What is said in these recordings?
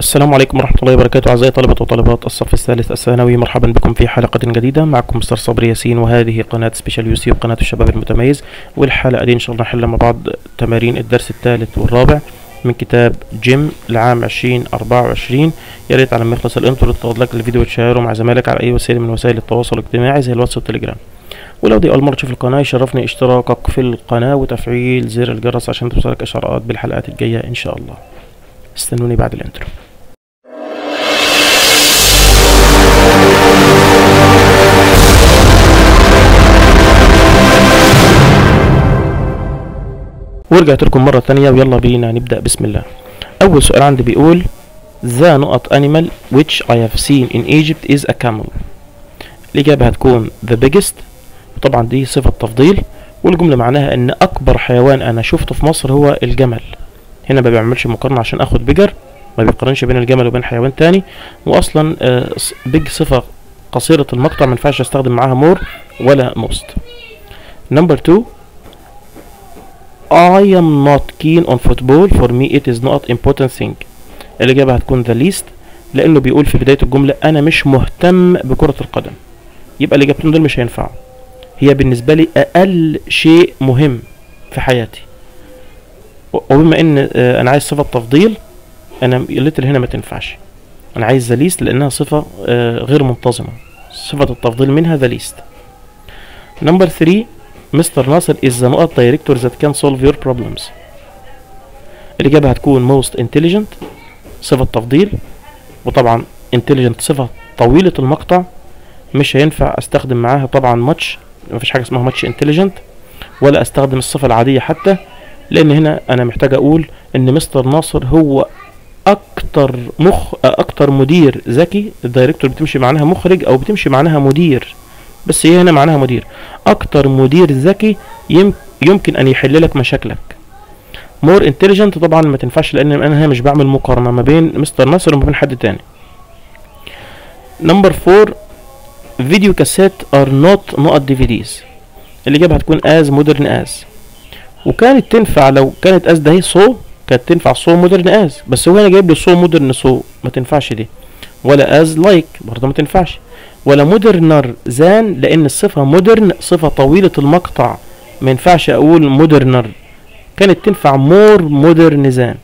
السلام عليكم ورحمة الله وبركاته أعزائي طلبة وطالبات الصف الثالث الثانوي مرحبا بكم في حلقة جديدة معكم مستر صبري ياسين وهذه قناة سبيشال يوتيوب قناة الشباب المتميز والحلقة دي إن شاء الله نحل مع بعض تمارين الدرس الثالث والرابع من كتاب جيم لعام 2024 يا ريت على ما يخلص الانترو تضغط لايك للفيديو وتشيره مع زمايلك على أي وسيلة من وسائل التواصل الاجتماعي زي الواتس والتليجرام ولو دي أول مرة تشوف القناة يشرفني اشتراكك في القناة وتفعيل زر الجرس عشان توصلك إشعارات بالحلقات الجاية إن شاء الله استنوني بعد الانترو ورجعت لكم مرة تانية ويلا بينا نبدأ بسم الله أول سؤال عندي بيقول The نقط animal which I have seen in Egypt is a camel الإجابة هتكون the biggest وطبعا دي صفة تفضيل والجملة معناها إن أكبر حيوان أنا شفته في مصر هو الجمل هنا ما بيعملش مقارنة عشان آخد بيجر ما بيقارنش بين الجمل وبين حيوان تاني وأصلا بيج صفة قصيرة المقطع ما ينفعش استخدم معاها مور ولا موست نمبر 2 I am not keen on football for me it is not important thing الإجابة هتكون the least لأنه بيقول في بداية الجملة أنا مش مهتم بكرة القدم يبقى الإجابتين دول مش هينفعوا هي بالنسبة لي أقل شيء مهم في حياتي وبما إن أنا عايز صفة تفضيل أنا الليتل هنا ما تنفعش أنا عايز the least لأنها صفة غير منتظمة صفة التفضيل منها the least number 3 مستر ناصر is the نقط director that can solve your problems الإجابة هتكون most intelligent صفة تفضيل وطبعا intelligent صفة طويلة المقطع مش هينفع استخدم معاها طبعا much مفيش حاجة اسمها much intelligent ولا استخدم الصفة العادية حتى لأن هنا أنا محتاج أقول إن مستر ناصر هو أكتر مخ أكتر مدير ذكي الدايركتور بتمشي معناها مخرج أو بتمشي معناها مدير بس هي هنا معناها مدير اكتر مدير ذكي يمكن ان يحل لك مشاكلك مور انتليجنت طبعا ما تنفعش لان انا هنا مش بعمل مقارنه ما بين مستر ناصر وما بين حد تاني نمبر فور فيديو كاسيت ار نوت نقط دي في ديز الاجابه هتكون از مودرن از وكانت تنفع لو كانت از ده هي سو كانت تنفع سو مودرن از بس هو هنا جايب لي سو مودرن سو ما تنفعش دي ولا از لايك like برضه ما تنفعش ولا مودرنر زان لان الصفة مودرن صفة طويلة المقطع ما ينفعش اقول مودرنر كانت تنفع مور مودرن زان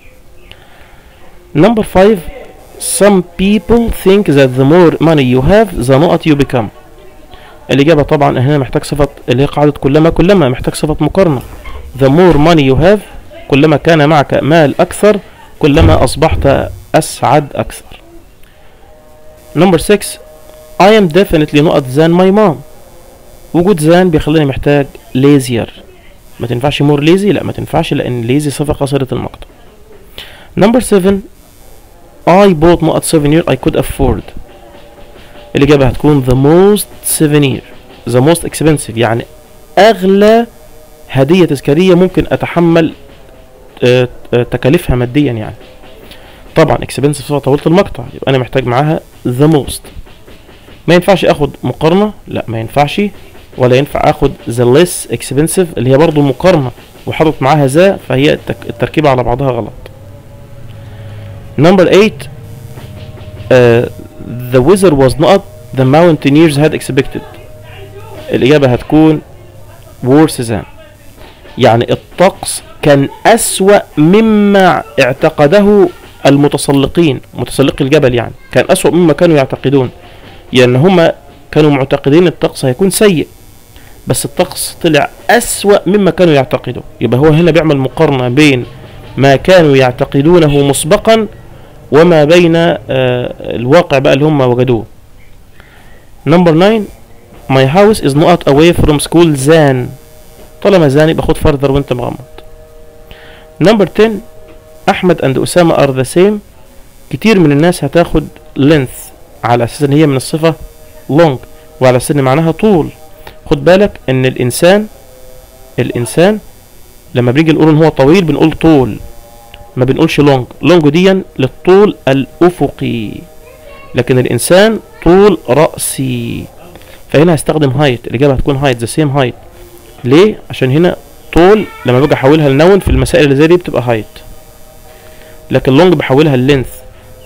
نمبر 5 some people think that the more money you have the نقط you become الإجابة طبعا هنا محتاج صفة اللي هي قاعدة كلما كلما محتاج صفة مقارنة the more money you have كلما كان معك مال أكثر كلما أصبحت أسعد أكثر نمبر 6 I am definitely نقط than my mom وجود than بيخليني محتاج lazier ما تنفعش more lazy لا ما تنفعش لأن lazy صفة قصيرة المقطع number 7 I bought نقط souvenir I could afford الإجابة هتكون the most souvenir the most expensive يعني أغلى هدية تذكارية ممكن أتحمل تكاليفها ماديا يعني طبعا expensive صفة طويلة المقطع يبقى أنا محتاج معاها the most ما ينفعش اخد مقارنة لا ما ينفعش ولا ينفع اخد the less expensive اللي هي برضو مقارنة وحاطط معاها ذا فهي التركيبة على بعضها غلط number 8 uh, the weather was not the mountaineers had expected الإجابة هتكون worse than يعني الطقس كان أسوأ مما اعتقده المتسلقين متسلقي الجبل يعني كان أسوأ مما كانوا يعتقدون يعني هما كانوا معتقدين الطقس هيكون سيء بس الطقس طلع أسوأ مما كانوا يعتقدوا يبقى هو هنا بيعمل مقارنة بين ما كانوا يعتقدونه مسبقا وما بين آه الواقع بقى اللي هم وجدوه نمبر 9 my house is not away from school زان طالما زان يبقى خد further وانت مغمض نمبر 10 احمد اند اسامه ار ذا سيم كتير من الناس هتاخد length على اساس ان هي من الصفه long وعلى اساس ان معناها طول خد بالك ان الانسان الانسان لما بنيجي نقول ان هو طويل بنقول طول ما بنقولش لونج لونج ديا للطول الافقي لكن الانسان طول راسي فهنا هستخدم هايت الاجابه هتكون هايت ذا سيم هايت ليه عشان هنا طول لما باجي احولها لنون في المسائل اللي زي دي بتبقى هايت لكن لونج بحولها اللينث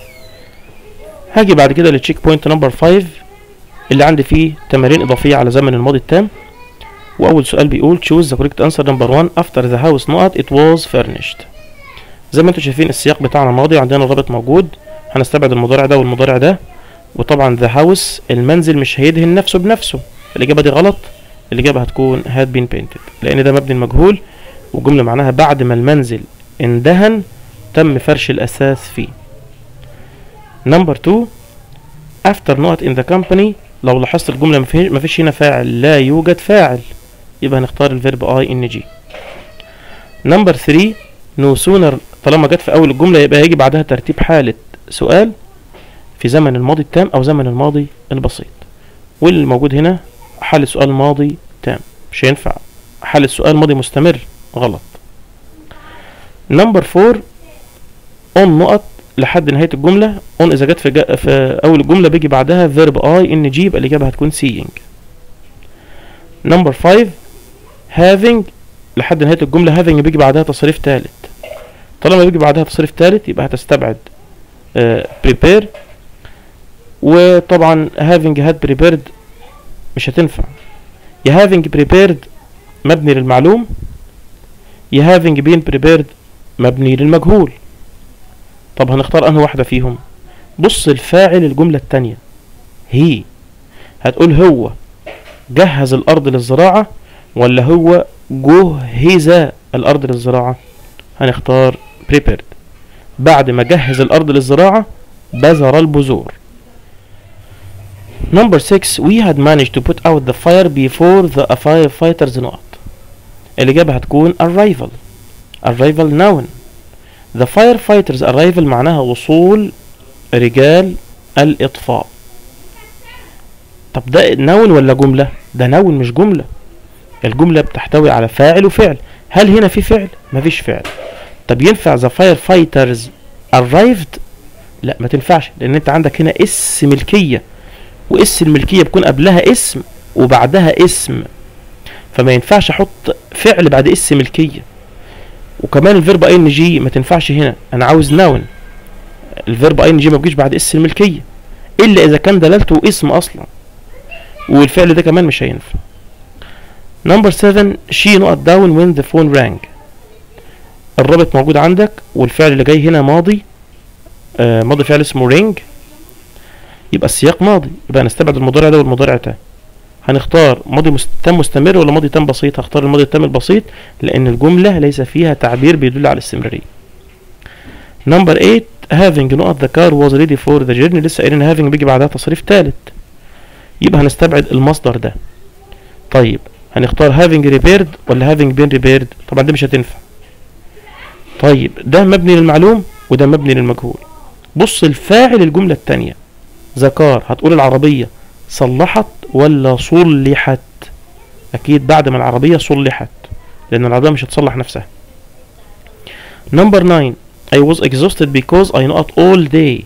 هاجي بعد كده للتشيك بوينت نمبر 5 اللي عندي فيه تمارين اضافيه على زمن الماضي التام واول سؤال بيقول choose the correct answer number 1 after the house not it was furnished زي ما انتم شايفين السياق بتاعنا ماضي عندنا الرابط موجود هنستبعد المضارع ده والمضارع ده وطبعا the house المنزل مش هيدهن نفسه بنفسه الإجابة دي غلط الإجابة هتكون had been painted لأن ده مبني المجهول والجملة معناها بعد ما المنزل اندهن تم فرش الأساس فيه نمبر 2 after not in the company لو لاحظت الجملة مفيش مفيش هنا فاعل لا يوجد فاعل يبقى هنختار الفيرب اي ان جي نمبر 3 نو سونر طالما جت في اول الجمله يبقى هيجي بعدها ترتيب حاله سؤال في زمن الماضي التام او زمن الماضي البسيط واللي موجود هنا حالة سؤال ماضي تام مش هينفع حالة سؤال ماضي مستمر غلط نمبر فور اون نقط لحد نهاية الجملة اون اذا جت في, جا في اول الجملة بيجي بعدها فيرب اي ان جي يبقى الاجابة هتكون seeing نمبر فايف having لحد نهاية الجملة having بيجي بعدها تصريف تالت طالما بيجي بعدها تصريف تالت يبقى هتستبعد uh, prepare وطبعا having had prepared مش هتنفع يا having prepared مبني للمعلوم يا having been prepared مبني للمجهول طب هنختار انهي واحدة فيهم بص الفاعل الجملة التانية هي هتقول هو جهز الأرض للزراعة ولا هو جهز الأرض للزراعة هنختار prepared بعد ما جهز الأرض للزراعة بذر البذور Number 6 we had managed to put out the fire before the firefighters not الإجابة هتكون arrival arrival noun the firefighters arrival معناها وصول رجال الإطفاء طب ده نون ولا جملة ده نون مش جملة الجملة بتحتوي على فاعل وفعل هل هنا في فعل مفيش فعل طب ينفع the firefighters arrived لا ما تنفعش لان انت عندك هنا اس ملكية واس الملكية بيكون قبلها اسم وبعدها اسم فما ينفعش احط فعل بعد اس ملكية وكمان الفيرب اي ان جي ما تنفعش هنا انا عاوز ناون الفيرب اي ان جي ما بيجيش بعد اس الملكية الا اذا كان دلالته اسم اصلا والفعل ده كمان مش هينفع نمبر 7 she not down when the phone rang الرابط موجود عندك والفعل اللي جاي هنا ماضي آه ماضي فعل اسمه ring يبقى السياق ماضي يبقى هنستبعد المضارع ده والمضارع ده هنختار ماضي مست... تام مستمر ولا ماضي تام بسيط هختار الماضي التام البسيط لان الجملة ليس فيها تعبير بيدل على الاستمرارية نمبر 8 having not the car was ready for the journey لسه قايلين having بيجي بعدها تصريف ثالث يبقى هنستبعد المصدر ده طيب هنختار having repaired ولا having been repaired طبعا دي مش هتنفع طيب ده مبني للمعلوم وده مبني للمجهول بص الفاعل الجملة التانية ذكار هتقول العربية صلحت ولا صلحت اكيد بعد ما العربية صلحت لان العربية مش هتصلح نفسها نمبر 9 I was exhausted because I not all day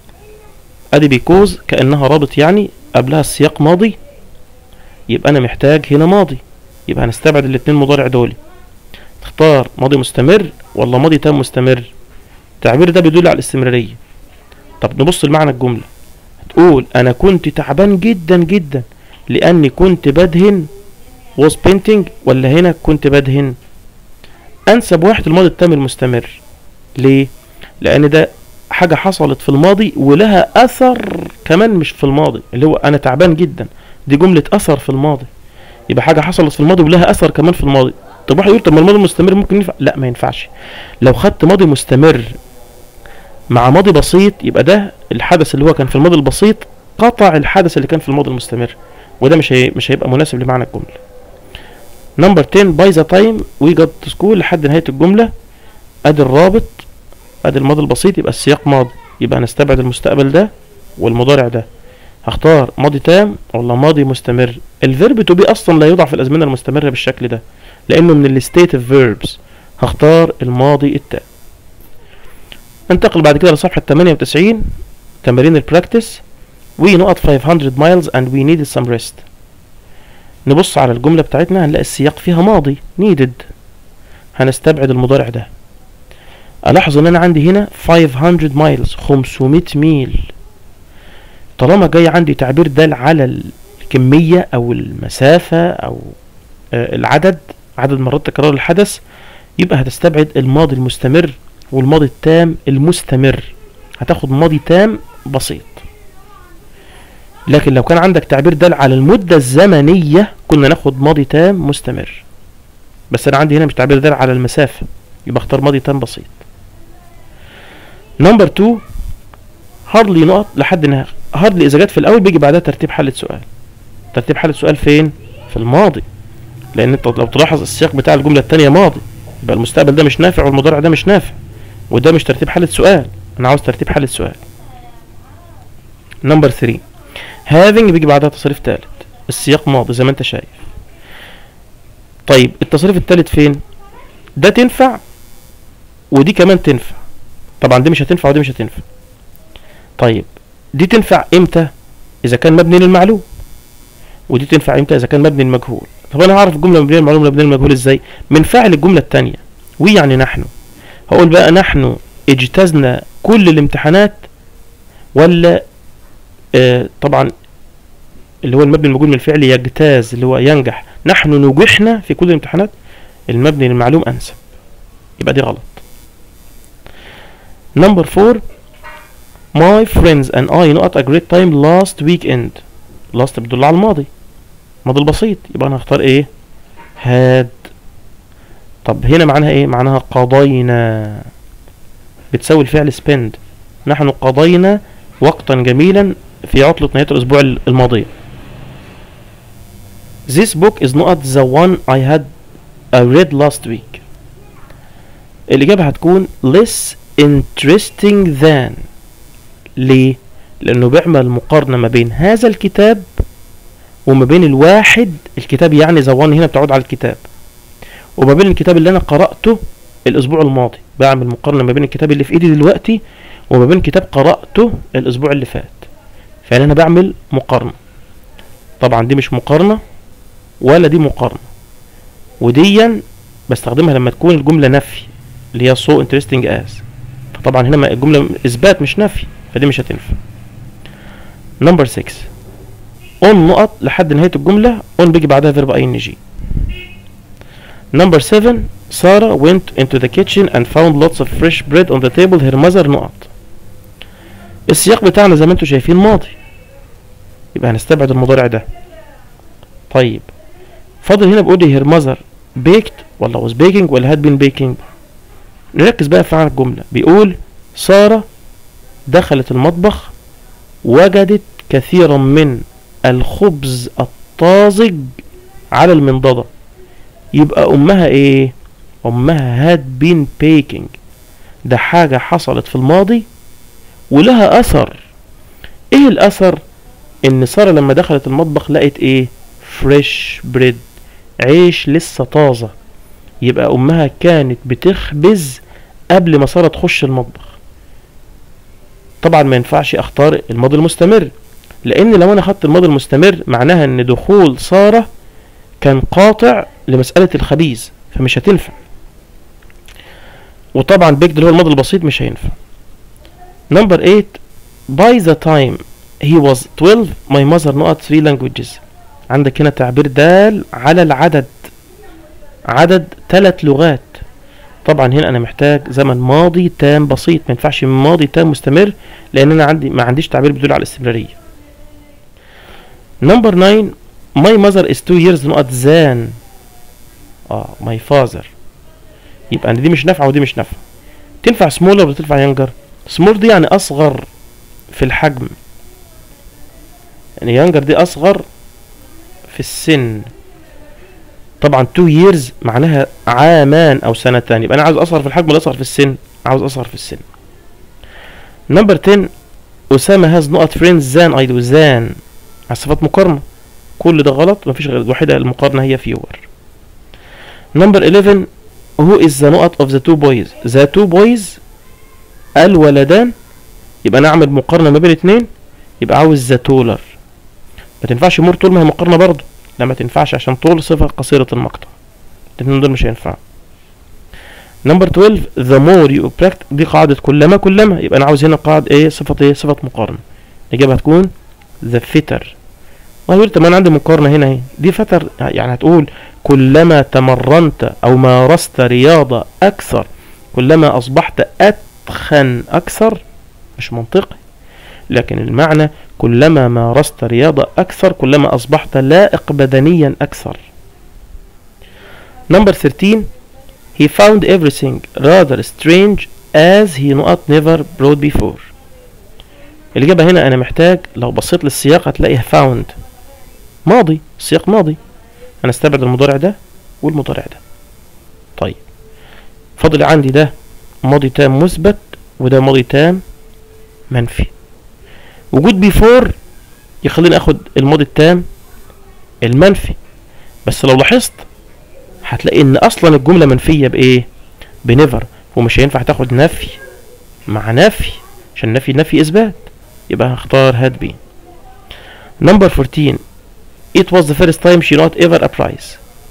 ادي because كأنها رابط يعني قبلها السياق ماضي يبقى انا محتاج هنا ماضي يبقى هنستبعد الاتنين مضارع دول تختار ماضي مستمر ولا ماضي تام مستمر التعبير ده بيدل على الاستمرارية طب نبص لمعنى الجملة هتقول انا كنت تعبان جدا جدا لاني كنت بدهن was painting ولا هنا كنت بدهن انسب واحد الماضي التام المستمر ليه لان ده حاجة حصلت في الماضي ولها اثر كمان مش في الماضي اللي هو انا تعبان جدا دي جملة اثر في الماضي يبقى حاجة حصلت في الماضي ولها اثر كمان في الماضي طب واحد يقول طب ما الماضي المستمر ممكن ينفع لا ما ينفعش لو خدت ماضي مستمر مع ماضي بسيط يبقى ده الحدث اللي هو كان في الماضي البسيط قطع الحدث اللي كان في الماضي المستمر وده مش هي... مش هيبقى مناسب لمعنى الجملة نمبر 10 باي ذا تايم وي جت تو سكول لحد نهاية الجملة ادي الرابط ادي الماضي البسيط يبقى السياق ماضي يبقى هنستبعد المستقبل ده والمضارع ده هختار ماضي تام ولا ماضي مستمر الفيرب تو بي اصلا لا يوضع في الازمنه المستمره بالشكل ده لانه من الستيتيف فيربس هختار الماضي التام ننتقل بعد كده لصفحه 98 تمارين البراكتس we نقط 500 miles and we needed some rest نبص على الجملة بتاعتنا هنلاقي السياق فيها ماضي needed هنستبعد المضارع ده ألاحظ إن أنا عندي هنا 500 miles 500 ميل طالما جاي عندي تعبير دال على الكمية او المسافة او آه، العدد عدد مرات تكرار الحدث يبقى هتستبعد الماضي المستمر والماضي التام المستمر هتاخد ماضي تام بسيط لكن لو كان عندك تعبير دال على المدة الزمنية كنا ناخد ماضي تام مستمر بس انا عندي هنا مش تعبير دال على المسافة يبقى اختار ماضي تام بسيط نمبر 2 هاردلي نقط لحد نهاية هاردلي اذا جت في الاول بيجي بعدها ترتيب حل سؤال ترتيب حل سؤال فين في الماضي لان انت لو تلاحظ السياق بتاع الجمله الثانيه ماضي يبقى المستقبل ده مش نافع والمضارع ده مش نافع وده مش ترتيب حل سؤال انا عاوز ترتيب حل سؤال نمبر 3 having بيجي بعدها تصريف ثالث السياق ماضي زي ما انت شايف طيب التصريف الثالث فين ده تنفع ودي كمان تنفع طبعا دي مش هتنفع ودي مش هتنفع طيب دي تنفع امتى اذا كان مبني للمعلوم ودي تنفع امتى اذا كان مبني للمجهول طب انا هعرف الجمله مبنيه للمعلوم ولا مبنيه للمجهول ازاي من فاعل الجمله الثانيه وي يعني نحن هقول بقى نحن اجتزنا كل الامتحانات ولا آه طبعا اللي هو المبني الموجود من الفعل يجتاز اللي هو ينجح نحن نجحنا في كل الامتحانات المبني للمعلوم انسب يبقى دي غلط نمبر 4 My friends and I not a great time last weekend last بتدل على الماضي الماضي البسيط يبقى انا هختار ايه had طب هنا معناها ايه معناها قضينا بتساوي الفعل spend نحن قضينا وقتا جميلا في عطلة نهاية الأسبوع الماضية This book is not the one I had I read last week الإجابة هتكون less interesting than ليه؟ لأنه بيعمل مقارنة ما بين هذا الكتاب وما بين الواحد الكتاب يعني the one هنا بتعود على الكتاب وما بين الكتاب اللي أنا قرأته الأسبوع الماضي بعمل مقارنة ما بين الكتاب اللي في إيدي دلوقتي وما بين كتاب قرأته الأسبوع اللي فات فأنا أنا بعمل مقارنة طبعا دي مش مقارنة ولا دي مقارنة وديا بستخدمها لما تكون الجملة نفي اللي هي so interesting as فطبعا هنا الجملة إثبات مش نفي فدي مش هتنفع نمبر 6 اون نقط لحد نهاية الجملة اون بيجي بعدها فيرب اي ان جي نمبر 7 سارة went into the kitchen and found lots of fresh bread on the table her mother نقط السياق بتاعنا زي ما انتم شايفين ماضي يبقى هنستبعد المضارع ده طيب فاضل هنا بيقول لي her mother baked ولا was baking ولا had been baking نركز بقى في معنى الجملة بيقول سارة دخلت المطبخ وجدت كثيرا من الخبز الطازج على المنضدة يبقى أمها إيه؟ أمها had been baking ده حاجة حصلت في الماضي ولها أثر إيه الأثر؟ إن سارة لما دخلت المطبخ لقت إيه؟ فريش بريد عيش لسه طازة يبقى أمها كانت بتخبز قبل ما سارة تخش المطبخ طبعا ما ينفعش اختار الماضي المستمر لان لو انا خدت الماضي المستمر معناها ان دخول سارة كان قاطع لمسألة الخبيز فمش هتنفع وطبعا بيكد اللي هو الماضي البسيط مش هينفع نمبر 8 by the time he was 12 my mother نقط 3 languages عندك هنا تعبير دال على العدد عدد ثلاث لغات طبعا هنا انا محتاج زمن ماضي تام بسيط ما ينفعش ماضي تام مستمر لان انا عندي ما عنديش تعبير بيدل على الاستمراريه نمبر 9 my mother is two years نقط than اه my father يبقى دي مش نافعه ودي مش نافعه تنفع سمولر ولا تنفع يانجر سمول دي يعني اصغر في الحجم يعني يانجر دي اصغر في السن طبعا 2 years معناها عامان او سنتان يبقى انا عاوز اصغر في الحجم ولا اصغر في السن عاوز اصغر في السن نمبر 10 اسامه هاز نقط فريندز زان اي دو زان على صفات مقارنه كل ده غلط مفيش غير الوحيده المقارنه هي فيور نمبر 11 who is the نقط of the two boys the two boys الولدان يبقى انا اعمل مقارنه ما بين اتنين يبقى عاوز ذا تولر ما تنفعش مور طول ما هي مقارنه برضه لا ما تنفعش عشان طول صفة قصيرة المقطع الاتنين دول مش هينفعوا نمبر 12 the more you practice دي قاعدة كلما كلما يبقى أنا عاوز هنا قاعدة إيه صفة إيه صفة مقارنة الإجابة هتكون the fitter وهيقول طب ما انا عندي مقارنه هنا اهي دي فتر يعني هتقول كلما تمرنت او مارست رياضه اكثر كلما اصبحت اتخن اكثر مش منطقي لكن المعنى كلما مارست رياضه اكثر كلما اصبحت لائق بدنيا اكثر Number 13 He found everything rather strange as he not never brought before الإجابة هنا أنا محتاج لو بصيت للسياق هتلاقيها found ماضي السياق ماضي هنستبعد المضارع ده والمضارع ده طيب فاضل عندي ده ماضي تام مثبت وده ماضي تام منفي وجود بيفور يخليني اخد الماضي التام المنفي بس لو لاحظت هتلاقي ان اصلا الجمله منفيه بايه بنيفر ومش هينفع تاخد نفي مع نفي عشان نفي نفي اثبات يبقى هختار هاد بي نمبر 14 it was the first time she not ever a prize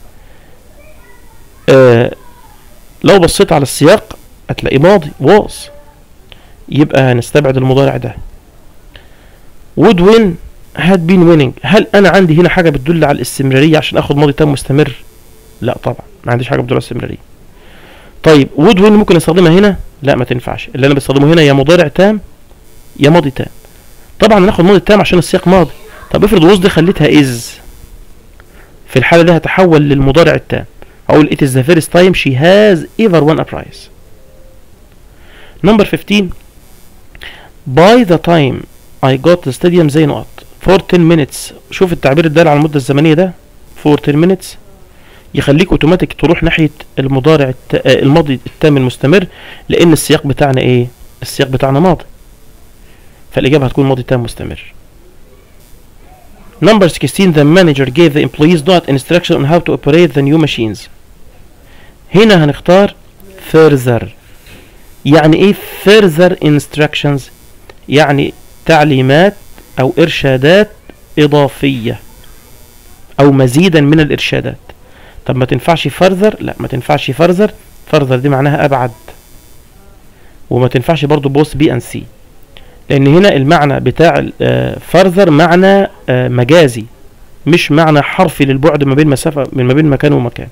آه لو بصيت على السياق هتلاقي ماضي was يبقى هنستبعد المضارع ده would win had been winning هل انا عندي هنا حاجه بتدل على الاستمراريه عشان اخد ماضي تام مستمر لا طبعا ما عنديش حاجه بتدل على الاستمراريه طيب would win ممكن استخدمها هنا لا ما تنفعش اللي انا بستخدمه هنا يا مضارع تام يا ماضي تام طبعا هناخد ماضي تام عشان السياق ماضي طب افرض وص دي خليتها از في الحالة دي هتحول للمضارع التام أقول it is the first time she has ever won a prize number 15 by the time I got the stadium زي نقط for 10 minutes شوف التعبير الدال على المدة الزمنية ده for 10 minutes يخليك اوتوماتيك تروح ناحية المضارع الت... آه، الماضي التام المستمر لأن السياق بتاعنا إيه؟ السياق بتاعنا ماضي فالإجابة هتكون ماضي تام مستمر Number 16 the manager gave the employees dot instruction on how to operate the new machines هنا هنختار further يعني ايه further instructions يعني تعليمات او ارشادات اضافية او مزيدا من الارشادات طب ما تنفعش further لا ما تنفعش further further دي معناها ابعد وما تنفعش برضو بوس بي ان سي لان هنا المعنى بتاع فرذر معنى آه، مجازي مش معنى حرفي للبعد ما بين مسافه من ما بين مكان ومكان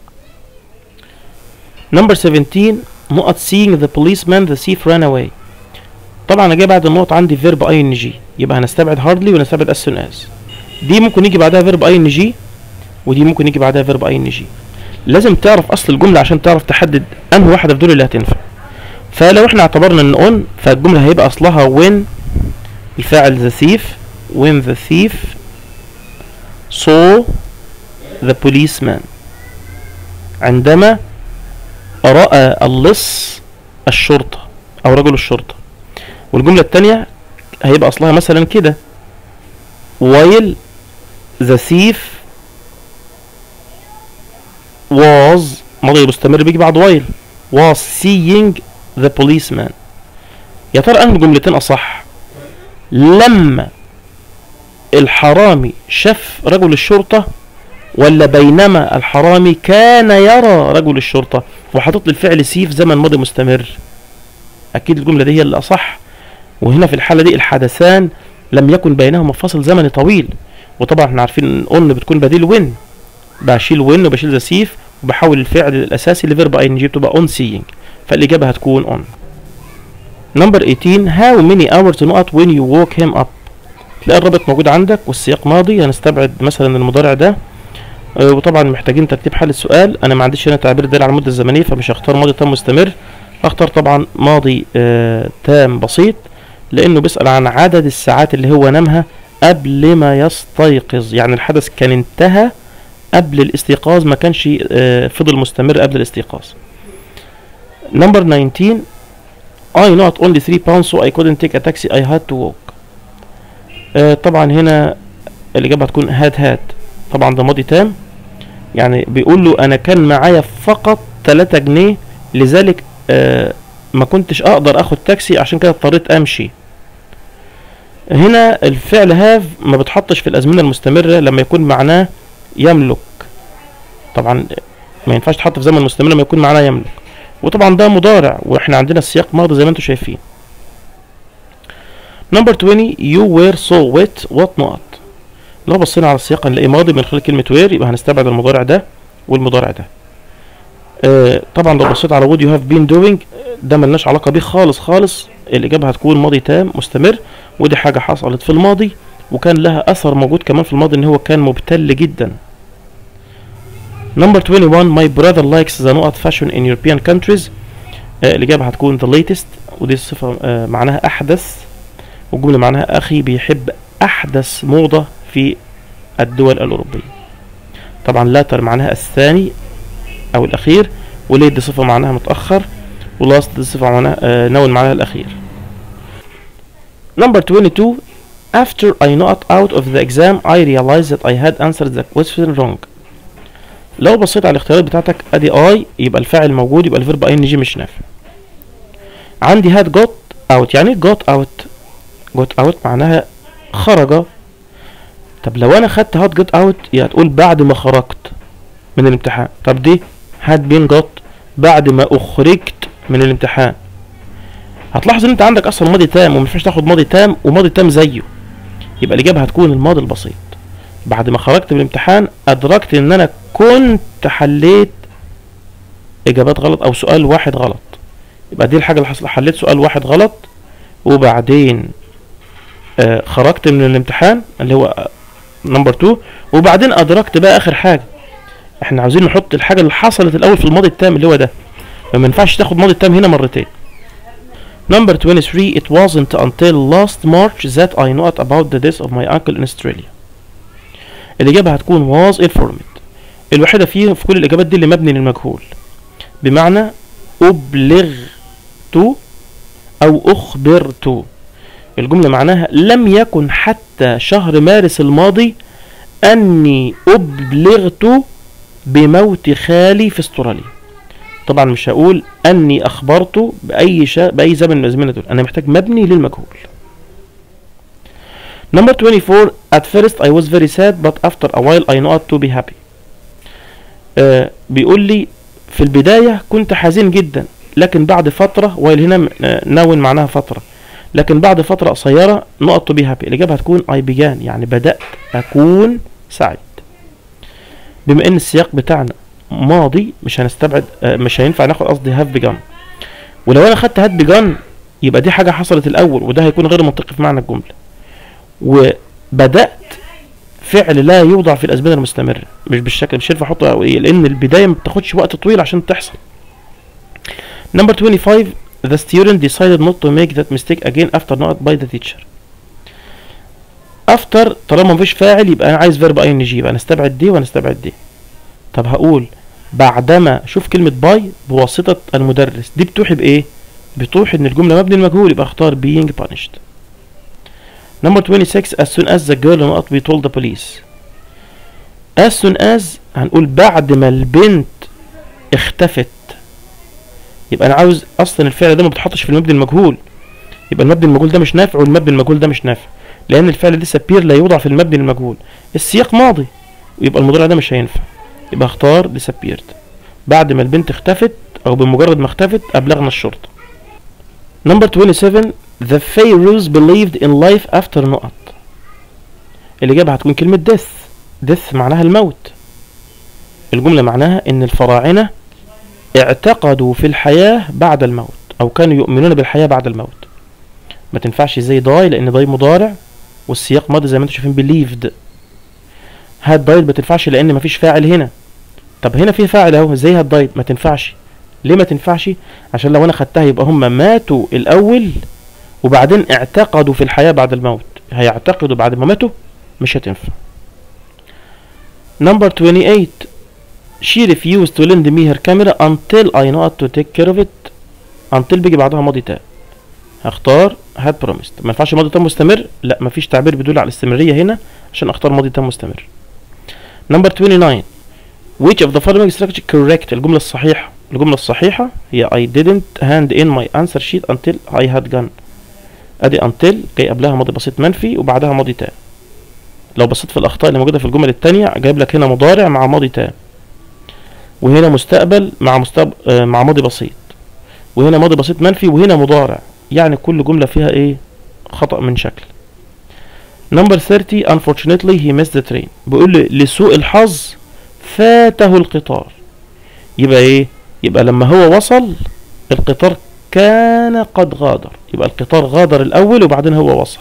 نمبر 17 نقط seeing the policeman the thief ran away طبعا انا جاي بعد النقط عندي فيرب اي ان جي يبقى هنستبعد هاردلي ونستبعد as soon as دي ممكن يجي بعدها فيرب اي ان جي ودي ممكن يجي بعدها فيرب اي ان جي لازم تعرف اصل الجمله عشان تعرف تحدد انهي واحده في دول اللي هتنفع فلو احنا اعتبرنا ان اون فالجمله هيبقى اصلها when الفاعل the thief when the thief saw the policeman عندما رأى اللص الشرطة أو رجل الشرطة والجملة التانية هيبقى أصلها مثلا كده while the thief was ماضي مستمر بيجي بعد while was seeing the policeman يا ترى أنهي جملتين أصح لما الحرامي شاف رجل الشرطة ولا بينما الحرامي كان يرى رجل الشرطة وحاطط لي الفعل سيف زمن ماضي مستمر أكيد الجملة دي هي اللي أصح وهنا في الحالة دي الحدثان لم يكن بينهما فاصل زمني طويل وطبعا احنا عارفين ان اون بتكون بديل وين بشيل وين وبشيل ذا سيف وبحول الفعل الاساسي لفيرب اي ان جي بتبقى اون سينج فالاجابه هتكون اون نمبر 18 how many hours نقط when you woke him up تلاقي الرابط موجود عندك والسياق ماضي هنستبعد مثلا المضارع ده آه، وطبعا محتاجين ترتيب حل السؤال انا ما عنديش هنا تعبير دال على المده الزمنيه فمش هختار ماضي تام مستمر هختار طبعا ماضي آه تام بسيط لانه بيسال عن عدد الساعات اللي هو نامها قبل ما يستيقظ يعني الحدث كان انتهى قبل الاستيقاظ ما كانش آه فضل مستمر قبل الاستيقاظ نمبر 19 I not only 3 pounds so I couldn't take a taxi I had to walk آه طبعا هنا الإجابة هتكون had had طبعا ده ماضي تام يعني بيقول له أنا كان معايا فقط 3 جنيه لذلك آه ما كنتش أقدر أخد تاكسي عشان كده اضطريت أمشي هنا الفعل هاف ما بتحطش في الأزمنة المستمرة لما يكون معناه يملك طبعا ما ينفعش تحط في زمن مستمر لما يكون معناه يملك وطبعا ده مضارع واحنا عندنا السياق ماضي زي ما انتم شايفين نمبر 20 you were so wet what not لو بصينا على السياق هنلاقي ماضي من خلال كلمة were يبقى هنستبعد المضارع ده والمضارع ده آه طبعا لو بصيت على would you have been doing ده ملناش علاقة بيه خالص خالص الإجابة هتكون ماضي تام مستمر ودي حاجة حصلت في الماضي وكان لها أثر موجود كمان في الماضي إن هو كان مبتل جدا نمبر 21 my brother likes the نقط fashion in European countries آه الإجابة هتكون the latest ودي الصفة آه معناها أحدث والجملة معناها أخي بيحب أحدث موضة في الدول الأوروبية طبعا لاتر معناها الثاني أو الأخير وليت دي صفة معناها متأخر ولاست دي صفة معناها آه نون معناها الأخير Number 22 After I not out of the exam I realized that I had answered the question wrong لو بصيت على الاختيارات بتاعتك ادي اي يبقى الفاعل موجود يبقى الفيرب اي ان جي مش نافع عندي هاد جوت اوت يعني جوت اوت جوت اوت معناها خرج طب لو انا خدت هات جوت اوت يبقى تقول بعد ما خرجت من الامتحان طب دي هاد بين جوت بعد ما اخرجت من الامتحان هتلاحظ ان انت عندك اصلا ماضي تام وما ينفعش تاخد ماضي تام وماضي تام زيه يبقى الاجابه هتكون الماضي البسيط بعد ما خرجت من الامتحان ادركت ان انا كنت حليت اجابات غلط او سؤال واحد غلط يبقى دي الحاجه اللي حصلت حليت سؤال واحد غلط وبعدين آه خرجت من الامتحان اللي هو نمبر 2 وبعدين ادركت بقى اخر حاجه احنا عاوزين نحط الحاجه اللي حصلت الاول في الماضي التام اللي هو ده فما ينفعش تاخد ماضي التام هنا مرتين Number 23 It wasn't until last March that I knew about the death of my uncle in Australia الإجابة هتكون was informed الوحيدة فيه في كل الإجابات دي اللي مبني للمجهول بمعنى أبلغت أو أخبرت الجملة معناها لم يكن حتى شهر مارس الماضي أني أبلغت بموت خالي في استراليا طبعا مش هقول أني أخبرت بأي شا... بأي زمن من الأزمنة دول أنا محتاج مبني للمجهول Number 24 At first I was very sad but after a while I know to be happy آه بيقول لي في البداية كنت حزين جدا لكن بعد فترة while هنا نون معناها فترة لكن بعد فترة قصيرة نقط to be happy الإجابة هتكون I began يعني بدأت أكون سعيد بما إن السياق بتاعنا ماضي مش هنستبعد آه مش هينفع ناخد قصدي have begun ولو أنا خدت had begun يبقى دي حاجة حصلت الأول وده هيكون غير منطقي في معنى الجملة وبدأت فعل لا يوضع في الأزمنة المستمرة مش بالشكل مش هينفع أحطه إيه لأن البداية ما بتاخدش وقت طويل عشان تحصل Number 25 The student decided not to make that mistake again after not by the teacher after طالما مفيش فاعل يبقى انا عايز فيرب اي ان جي يبقى نستبعد دي ونستبعد دي طب هقول بعدما شوف كلمة باي بواسطة المدرس دي بتوحي بايه بتوحي ان الجملة مبني المجهول يبقى اختار being punished Number 26 as soon as the girl not be told the police as soon as هنقول بعد ما البنت اختفت يبقى انا عاوز اصلا الفعل ده ما بتحطش في المبني المجهول يبقى المبني المجهول ده مش نافع والمبني المجهول ده مش نافع لان الفعل ده سبير لا يوضع في المبني المجهول السياق ماضي يبقى المضارع ده مش هينفع يبقى اختار disappeared بعد ما البنت اختفت او بمجرد ما اختفت ابلغنا الشرطه Number 27 The pharaohs believed in life after نقط الإجابة هتكون كلمة death death معناها الموت الجملة معناها إن الفراعنة اعتقدوا في الحياة بعد الموت أو كانوا يؤمنون بالحياة بعد الموت ما تنفعش زي داي لأن داي مضارع والسياق ماضي زي ما انتم شايفين believed هاد دايت ما تنفعش لأن مفيش فاعل هنا طب هنا في فاعل أهو زي هاد دايت ما تنفعش ليه ما تنفعش عشان لو انا خدتها يبقى هم ماتوا الاول وبعدين اعتقدوا في الحياة بعد الموت هيعتقدوا بعد ما ماتوا مش هتنفع number 28 she refused to lend me her camera until I know how to take care of it until بيجي بعدها ماضي تام هختار had promised ما ينفعش ماضي تام مستمر لا مفيش تعبير بيدل على الاستمرارية هنا عشان اختار ماضي تام مستمر number 29 which of the following structure correct الجملة الصحيحة الجملة الصحيحة هي I didn't hand in my answer sheet until I had gone ادي until جاي قبلها ماضي بسيط منفي وبعدها ماضي تام لو بصيت في الاخطاء اللي موجودة في الجمل التانية جايب لك هنا مضارع مع ماضي تام وهنا مستقبل مع مستقبل آه مع ماضي بسيط وهنا ماضي بسيط منفي وهنا مضارع يعني كل جملة فيها ايه خطأ من شكل نمبر 30 unfortunately he missed the train بيقول لي لسوء الحظ فاته القطار يبقى ايه يبقى لما هو وصل القطار كان قد غادر يبقى القطار غادر الاول وبعدين هو وصل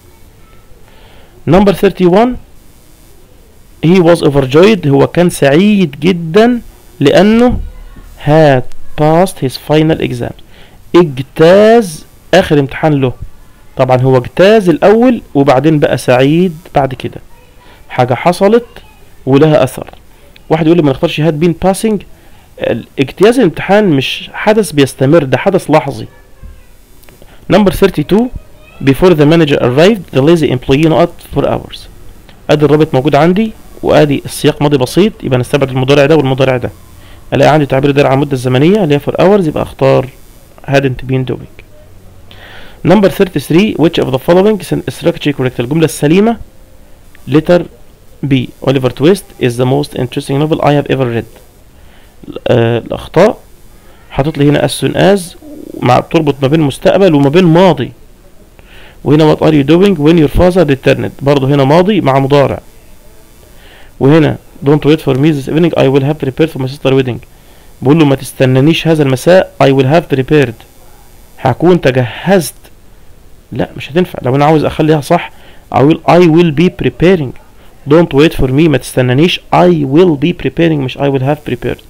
نمبر 31 he was overjoyed هو كان سعيد جدا لانه had passed his final exam اجتاز اخر امتحان له طبعا هو اجتاز الاول وبعدين بقى سعيد بعد كده حاجة حصلت ولها اثر واحد يقول لي ما نختارش هاد بين باسنج اجتياز الامتحان مش حدث بيستمر ده حدث لحظي نمبر 32 before the manager arrived the lazy employee not for hours ادي الرابط موجود عندي وادي السياق ماضي بسيط يبقى نستبعد المضارع ده والمضارع ده الاقي عندي تعبير داير على المده الزمنيه اللي هي for hours يبقى اختار hadn't been doing number 33 which of the following is structurally correct الجمله السليمه letter B Oliver Twist is the most interesting novel I have ever read آه الأخطاء حاطط لي هنا as soon as مع بتربط ما بين مستقبل وما بين ماضي وهنا what are you doing when your father returned برضه هنا ماضي مع مضارع وهنا don't wait for me this evening I will have prepared for my sister wedding بقول له ما تستنانيش هذا المساء I will have prepared هكون تجهزت لا مش هتنفع لو انا عاوز اخليها صح I will I will be preparing don't wait for me ما تستنانيش I will be preparing مش I will have prepared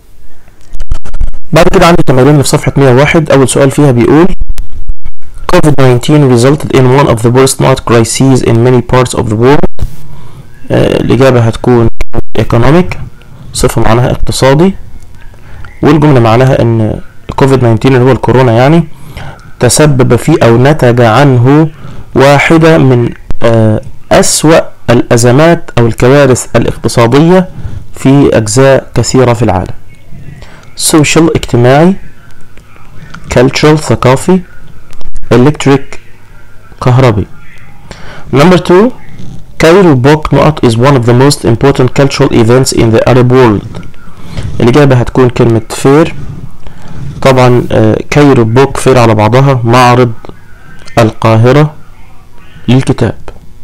بعد كده عندي تمارين اللي في صفحة 101 أول سؤال فيها بيقول COVID-19 resulted in one of the worst not crises in many parts of the world آه الإجابة هتكون economic صفة معناها اقتصادي والجملة معناها إن COVID-19 اللي هو الكورونا يعني تسبب في أو نتج عنه واحدة من آه أسوأ الأزمات أو الكوارث الاقتصادية في أجزاء كثيرة في العالم social اجتماعي cultural ثقافي electric كهربي number two Cairo Book نقط is one of the most important cultural events in the Arab world الإجابة هتكون كلمة fair طبعا كايرو بوك فير على بعضها معرض القاهرة للكتاب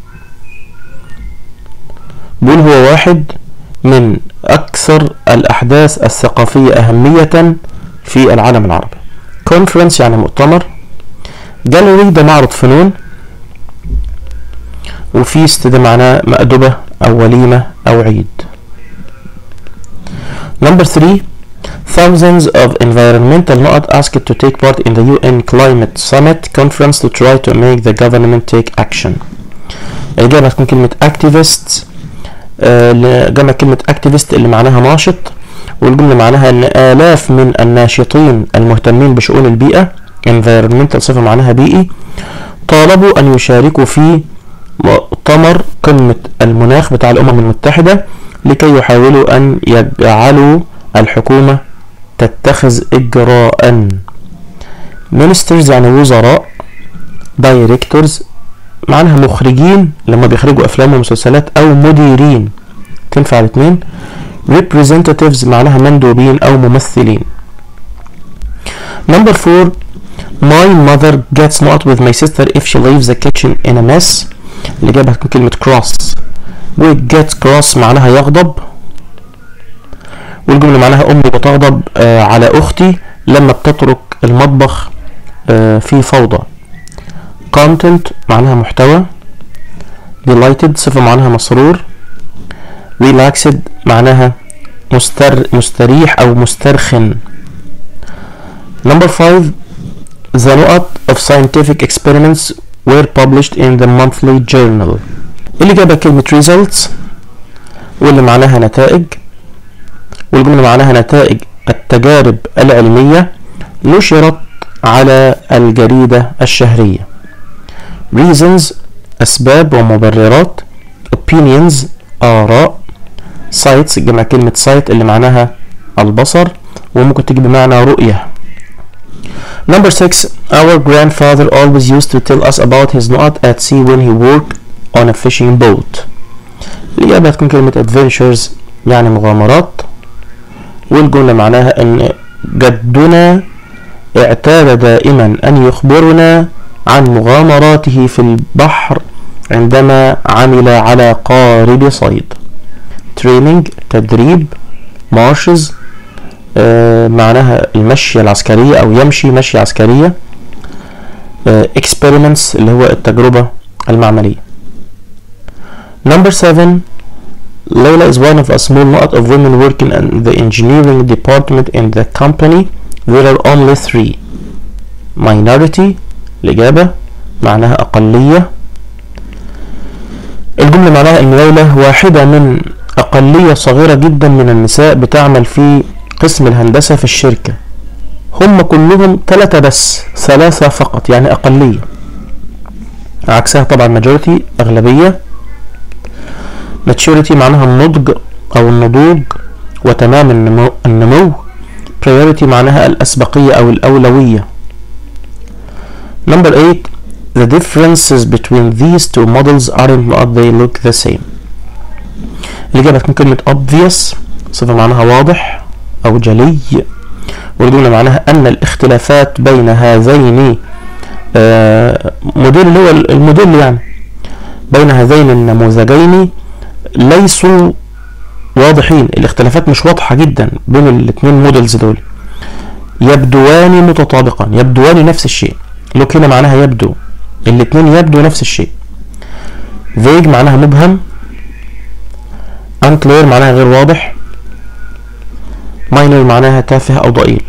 بيقول هو واحد من أكثر الأحداث الثقافية أهمية في العالم العربي conference يعني مؤتمر gallery ده معرض فنون وفيست ده معناه مأدبة أو وليمة أو عيد number three thousands of environmental not asked to take part in the UN climate summit conference to try to make the government take action الإجابة هتكون كلمة activists آه جمع كلمة activist اللي معناها ناشط والجملة معناها أن آلاف من الناشطين المهتمين بشؤون البيئة environmental صفة معناها بيئي طالبوا أن يشاركوا في مؤتمر قمة المناخ بتاع الأمم المتحدة لكي يحاولوا أن يجعلوا الحكومة تتخذ إجراء ministers يعني وزراء directors معناها مخرجين لما بيخرجوا أفلام ومسلسلات أو مديرين تنفع الاثنين representatives معناها مندوبين أو ممثلين number four my mother gets not with my sister if she leaves the kitchen in a mess الإجابة هتكون كلمة cross و get cross معناها يغضب والجملة معناها أمي بتغضب آه على أختي لما بتترك المطبخ آه في فوضى content معناها محتوى delighted صفة معناها مسرور relaxed معناها مستر مستريح أو مسترخن number five the نقط of scientific experiments were published in the monthly journal اللي جابها كلمة results واللي معناها نتائج والجملة معناها نتائج التجارب العلمية نشرت على الجريدة الشهرية reasons أسباب ومبررات opinions آراء sites جمع كلمة site اللي معناها البصر وممكن تيجي بمعنى رؤية number six our grandfather always used to tell us about his not at sea when he worked on a fishing boat الإجابة هتكون كلمة adventures يعني مغامرات والجملة معناها أن جدنا اعتاد دائما أن يخبرنا عن مغامراته في البحر عندما عمل على قارب صيد training تدريب مارشز آه معناها المشية العسكرية أو يمشي مشية عسكرية آه experiments اللي هو التجربة المعملية number 7 Layla is one of a small lot of women working in the engineering department in the company there are only three minority الإجابة معناها أقلية الجملة معناها أن ليلى واحدة من أقلية صغيرة جدا من النساء بتعمل في قسم الهندسة في الشركة هم كلهم ثلاثة بس ثلاثة فقط يعني أقلية عكسها طبعا majority أغلبية maturity معناها النضج أو النضوج وتمام النمو, النمو priority معناها الأسبقية أو الأولوية number 8 the differences between these two models aren't what they look the same الإجابة تكون كلمة obvious صفة معناها واضح أو جلي والجملة معناها أن الاختلافات بين هذين آه موديل اللي هو الموديل يعني بين هذين النموذجين ليسوا واضحين الاختلافات مش واضحة جدا بين الاثنين موديلز دول يبدوان متطابقان يبدوان نفس الشيء لوك هنا معناها يبدو الاثنين يبدو نفس الشيء vague معناها مبهم unclear معناها غير واضح minor معناها تافه أو ضئيل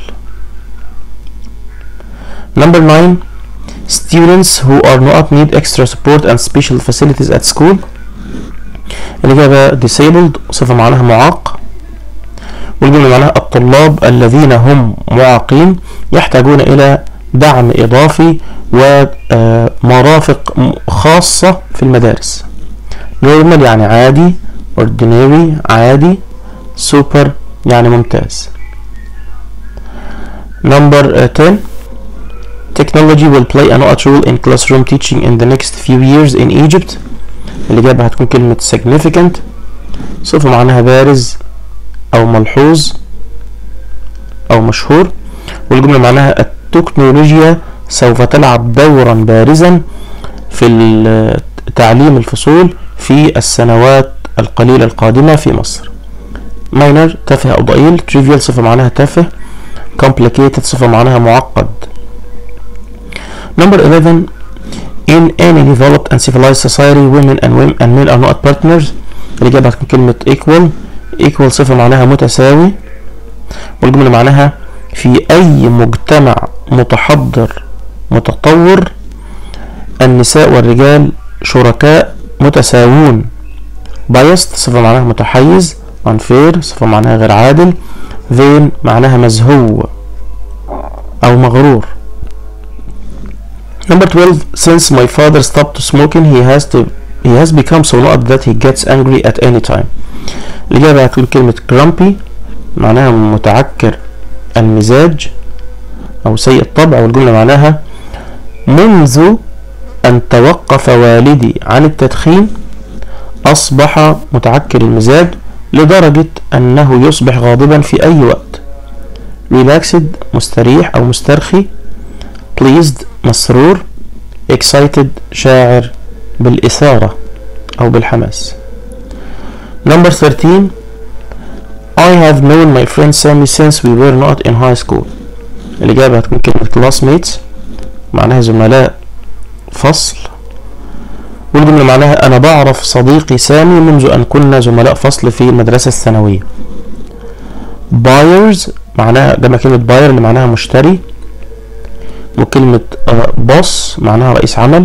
number 9 students who are not need extra support and special facilities at school الإجابة disabled صفة معناها معاق والجملة معناها الطلاب الذين هم معاقين يحتاجون إلى دعم إضافي ومرافق خاصة في المدارس normal يعني عادي ordinary عادي super يعني ممتاز number 10 technology will play a not role in classroom teaching in the next few years in Egypt الإجابة هتكون كلمة significant صفة معناها بارز أو ملحوظ أو مشهور والجملة معناها التكنولوجيا سوف تلعب دورا بارزا في تعليم الفصول في السنوات القليلة القادمة في مصر minor تافه أو ضئيل trivial صفة معناها تافه complicated صفة معناها معقد number 11 in any developed and civilized society women and women and men are not partners الإجابة هتكون كلمة equal equal صفة معناها متساوي والجملة معناها في أي مجتمع متحضر متطور النساء والرجال شركاء متساوون biased صفة معناها متحيز unfair صفة معناها غير عادل vain معناها مزهو أو مغرور Number 12 Since my father stopped smoking he has to he has become so not that he gets angry at any time الإجابة هتكون كلمة grumpy معناها متعكر المزاج أو سيء الطبع والجملة معناها منذ أن توقف والدي عن التدخين أصبح متعكر المزاج لدرجة أنه يصبح غاضبا في أي وقت relaxed مستريح أو مسترخي pleased مسرور excited شاعر بالإثارة أو بالحماس number 13 I have known my friend Sammy since we were not in high school الإجابة هتكون كلمة classmates معناها زملاء فصل والجملة معناها أنا بعرف صديقي سامي منذ أن كنا زملاء فصل في المدرسة الثانوية buyers معناها جمع كلمة buyer اللي معناها مشتري وكلمة boss معناها رئيس عمل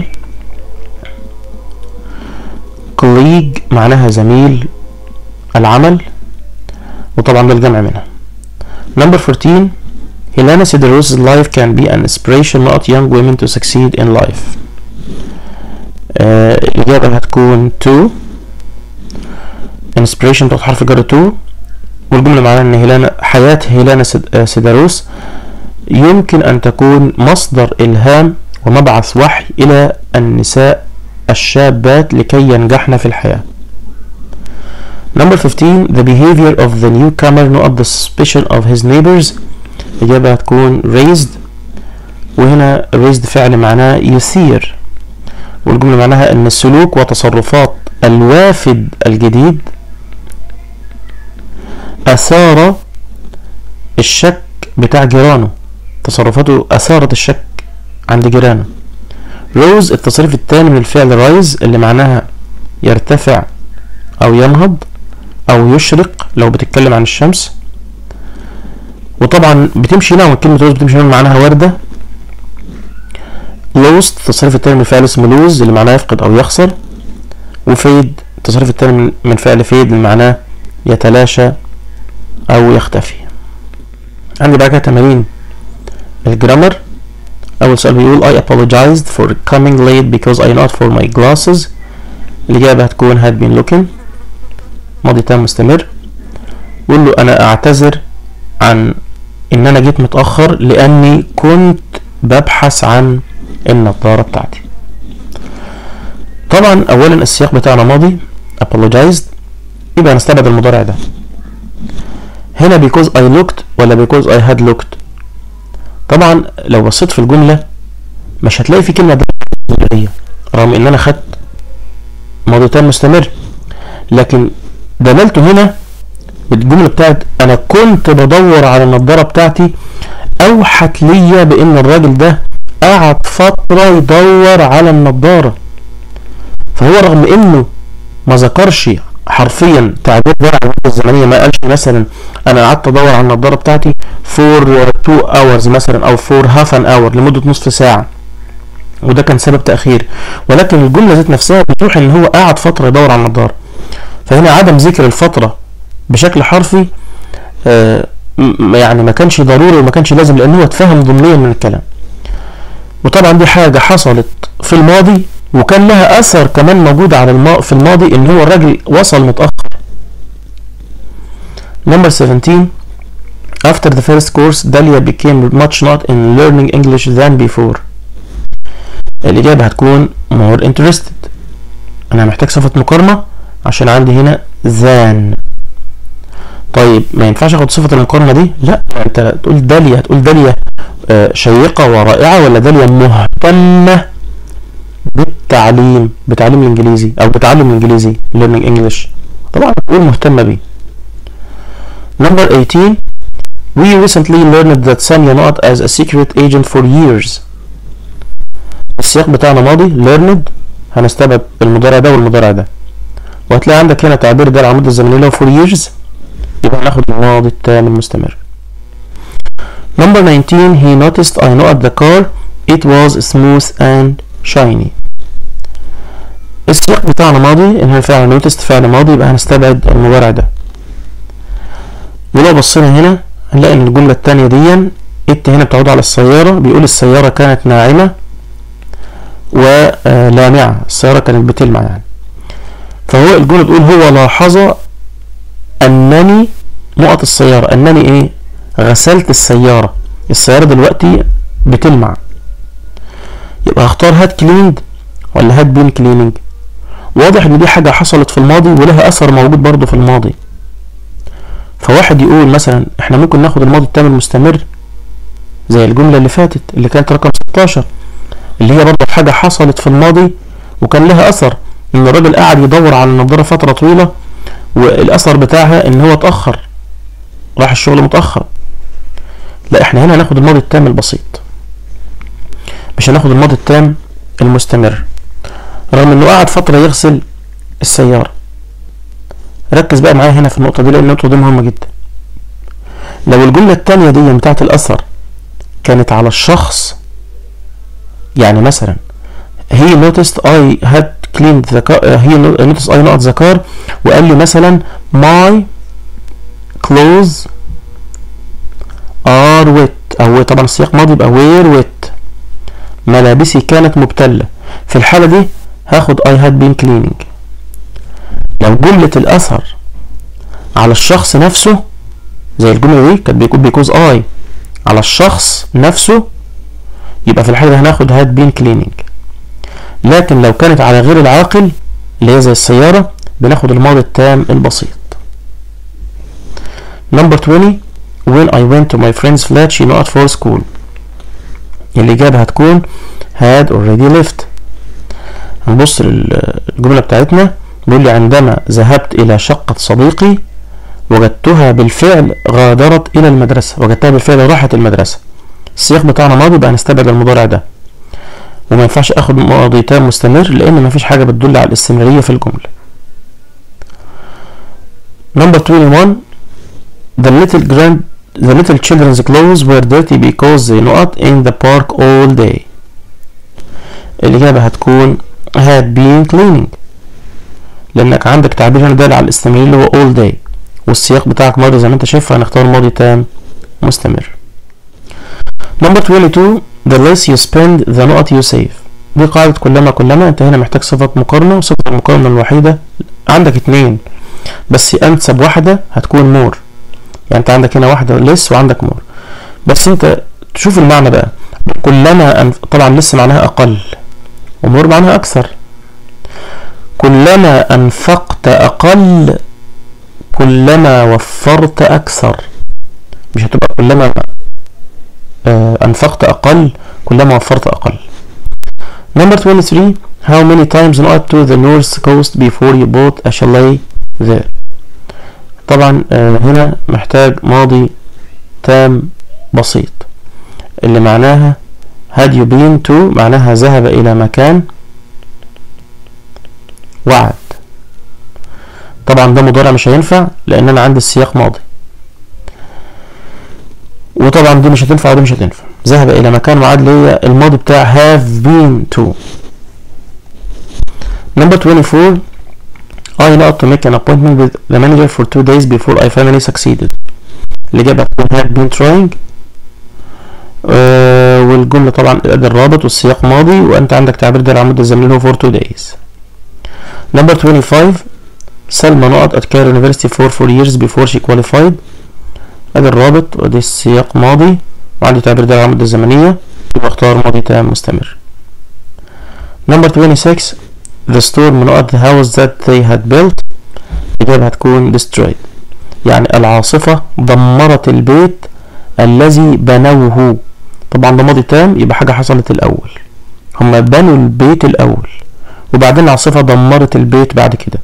colleague معناها زميل العمل وطبعا ده الجمع منها number 14 Helena Siderose's life can be an inspiration not young women to succeed in life آه الإجابة هتكون to inspiration بتاعت حرف جر to والجملة معناها إن هيلانا حياة هيلانا سيداروس يمكن أن تكون مصدر إلهام ومبعث وحي إلى النساء الشابات لكي ينجحن في الحياة Number 15 The behavior of the newcomer not the suspicion of his neighbors الإجابة هتكون raised وهنا raised فعل معناه يثير والجملة معناها ان السلوك وتصرفات الوافد الجديد اثار الشك بتاع جيرانه تصرفاته اثارت الشك عند جيرانه روز التصريف الثاني من الفعل رايز اللي معناها يرتفع او ينهض او يشرق لو بتتكلم عن الشمس وطبعا بتمشي نعم كلمة روز بتمشي نعم معناها وردة لوست التصريف الثاني من فعل اسمه لوز اللي معناه يفقد او يخسر وفيد التصريف الثاني من- من فعل فيد اللي معناه يتلاشى او يختفي عندي بقى كده تمارين الجرامر اول سؤال بيقول I apologized for coming late because I not for my glasses الإجابة هتكون had been looking ماضي تام مستمر قول له أنا أعتذر عن إن أنا جيت متأخر لأني كنت ببحث عن النظارة بتاعتي طبعا أولا السياق بتاعنا ماضي apologized يبقى هنستبعد المضارع ده هنا because I looked ولا because I had looked طبعا لو بصيت في الجملة مش هتلاقي في كلمة دلالية رغم ان انا خدت ماضي تام مستمر لكن دلالته هنا الجملة بتاعت انا كنت بدور على النضارة بتاعتي اوحت ليا بان الراجل ده قعد فترة يدور على النضارة فهو رغم انه ما ذكرش حرفيا تعبير ده عن المدة الزمنية ما قالش مثلا انا قعدت ادور على النضارة بتاعتي فور 2 hours مثلا او فور هاف ان اور لمدة نصف ساعة وده كان سبب تأخير ولكن الجملة ذات نفسها بتوحي ان هو قعد فترة يدور على النضارة فهنا عدم ذكر الفترة بشكل حرفي آه م- يعني ما كانش ضروري وما كانش لازم لان هو اتفهم ضمنيا من الكلام وطبعا دي حاجة حصلت في الماضي وكان لها اثر كمان موجود على الما في الماضي ان هو الراجل وصل متأخر Number 17 After the first course, Dalia became much not in learning English than before. الإجابة هتكون more interested. أنا محتاج صفة مقارنة عشان عندي هنا than. طيب ما ينفعش اخد صفة المقارنة دي؟ لا انت تقول داليا هتقول داليا آه، شيقة ورائعة ولا داليا مهتمة بالتعليم بتعليم الانجليزي او بتعلم الانجليزي learning English طبعا تقول مهتمة بيه Number 18 We recently learned that Sanya not as a secret agent for years. السياق بتاعنا ماضي learned هنستبعد المضارع ده والمضارع ده وهتلاقي عندك هنا تعبير ده العمود الزمني له for years يبقى هناخد الماضي التام المستمر. Number 19 he noticed I know at the car it was smooth and shiny. السياق بتاعنا ماضي ان هو فعل noticed فعل ماضي يبقى هنستبعد المضارع ده. ولو بصينا هنا هنلاقي ان الجملة التانية دي ات هنا بتعود على السيارة بيقول السيارة كانت ناعمة ولامعة السيارة كانت بتلمع يعني فهو الجملة بتقول هو لاحظ انني نقط السيارة انني ايه غسلت السيارة السيارة دلوقتي بتلمع يبقى هختار هات كليند ولا هات بين كليننج واضح ان دي حاجة حصلت في الماضي ولها اثر موجود برضه في الماضي فواحد يقول مثلا احنا ممكن ناخد الماضي التام المستمر زي الجملة اللي فاتت اللي كانت رقم 16 اللي هي برضه حاجة حصلت في الماضي وكان لها أثر إن الراجل قاعد يدور على النضارة فترة طويلة والأثر بتاعها إن هو اتأخر راح الشغل متأخر لا احنا هنا هناخد الماضي التام البسيط مش هناخد الماضي التام المستمر رغم إنه قعد فترة يغسل السيارة ركز بقى معايا هنا في النقطة دي لأن النقطة دي مهمة جدا لو الجملة التانية دي بتاعت الأثر كانت على الشخص يعني مثلا he noticed I had cleaned the car uh, he noticed I not the car وقال لي مثلا my clothes are wet أو طبعا السياق ماضي يبقى were wet ملابسي كانت مبتلة في الحالة دي هاخد I had been cleaning لو جملة الأثر على الشخص نفسه زي الجملة دي كانت بيكون بيكوز I على الشخص نفسه يبقى في الحالة دي هناخد had been cleaning لكن لو كانت على غير العاقل اللي هي زي السيارة بناخد الماضي التام البسيط Number 20 When I went to my friend's flat she not for school الإجابة هتكون had already left هنبص للجملة بتاعتنا بيقول لي عندما ذهبت إلى شقة صديقي وجدتها بالفعل غادرت إلى المدرسة وجدتها بالفعل راحت المدرسة السياق بتاعنا ماضي يبقى هنستبعد المضارع ده وما ينفعش اخد ماضي تام مستمر لان مفيش حاجة بتدل على الاستمرارية في الجملة Number 21 The little grand The little children's clothes were dirty because they not in the park all day الإجابة هتكون had been cleaning لأنك عندك تعبير هنا دال على الاستمرارية اللي هو all day والسياق بتاعك ماضي زي ما انت شايف هنختار ماضي تام مستمر Number 22 The less you spend the نقط you save دي قاعدة كلما كلما انت هنا محتاج صفة مقارنة وصفة المقارنة الوحيدة عندك اتنين بس انسب واحدة هتكون مور يعني انت عندك هنا واحدة لس وعندك مور بس انت تشوف المعنى بقى كلما أنف... طبعا لس معناها اقل ومور معناها اكثر كلما انفقت اقل كلما وفرت اكثر مش هتبقى كلما آه انفقت اقل كلما وفرت اقل Number 23 How many times not to the north coast before you bought a chalet there طبعا آه هنا محتاج ماضي تام بسيط اللي معناها had you been to معناها ذهب إلى مكان وعد طبعا ده مضارع مش هينفع لأن أنا عندي السياق ماضي وطبعا دي مش هتنفع ودي مش هتنفع ذهب إلى مكان وعد اللي هي الماضي بتاع have been to Number 24 I not to make an appointment with the manager for two days before I finally succeeded الإجابة هتكون had been trying آه والجملة طبعا الأداة الرابط والسياق ماضي وأنت عندك تعبير ده العمود الزمني اللي هو for two days Number 25 سلمى نقط at Cairo University for four years before she qualified أداة الرابط ودي السياق ماضي وعندي تعبير ده العمود الزمنية يبقى اختار ماضي تام مستمر Number 26 The storm نقط the house that they had built الإجابة هتكون destroyed يعني العاصفة دمرت البيت الذي بنوه طبعا ده ماضي تام يبقى حاجة حصلت الأول هما بنوا البيت الأول وبعدين العاصفة دمرت البيت بعد كده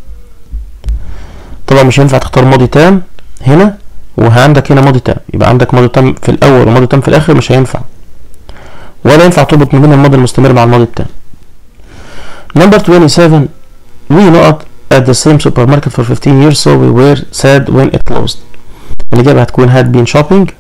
طبعا مش هينفع تختار ماضي تام هنا وعندك هنا ماضي تام يبقى عندك ماضي تام في الأول وماضي تام في الآخر مش هينفع ولا ينفع تربط ما بين الماضي المستمر مع الماضي التام Number 27 we not at the same supermarket for 15 years so we were sad when it closed الإجابة هتكون had been shopping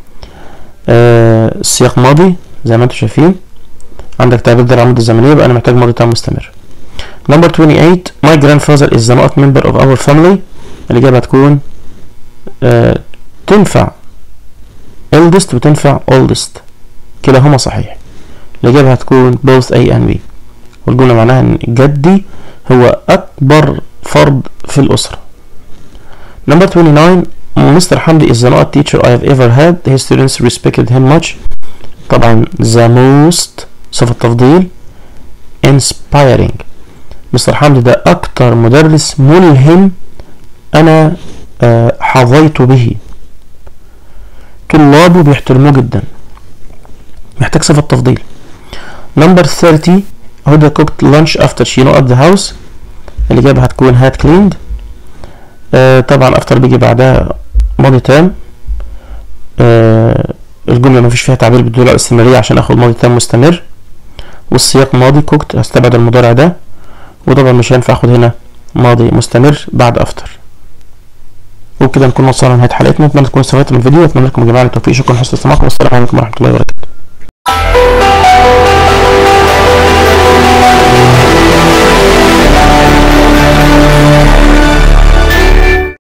آه السياق ماضي زي ما انتم شايفين عندك تعبير ده العمود الزمنية يبقى أنا محتاج ماضي تام مستمر Number 28 my grandfather is the not member of our family الإجابة هتكون آه تنفع eldest وتنفع oldest كلاهما صحيح الإجابة هتكون both A and B والجملة معناها إن جدي هو أكبر فرد في الأسرة. Number 29 Mr. Hamdi is the not teacher I have ever had. His students respected him much. طبعا the most صفة تفضيل inspiring. مستر حمدي ده أكتر مدرس ملهم أنا آه حظيت به. طلابه بيحترموه جدا. محتاج صفة تفضيل. Number 30 هدى cooked lunch after she not at the house الإجابة هتكون had cleaned آه طبعا after بيجي بعدها ماضي تام آه الجملة مفيش فيها تعبير بتدل على الاستمرارية عشان اخد ماضي تام مستمر والسياق ماضي cooked هستبعد المضارع ده وطبعا مش هينفع اخد هنا ماضي مستمر بعد after وبكده نكون وصلنا لنهاية حلقتنا اتمنى تكونوا استفدتوا من الفيديو اتمنى لكم يا جماعة التوفيق شكرا لحسن استماعكم والسلام عليكم ورحمة الله وبركاته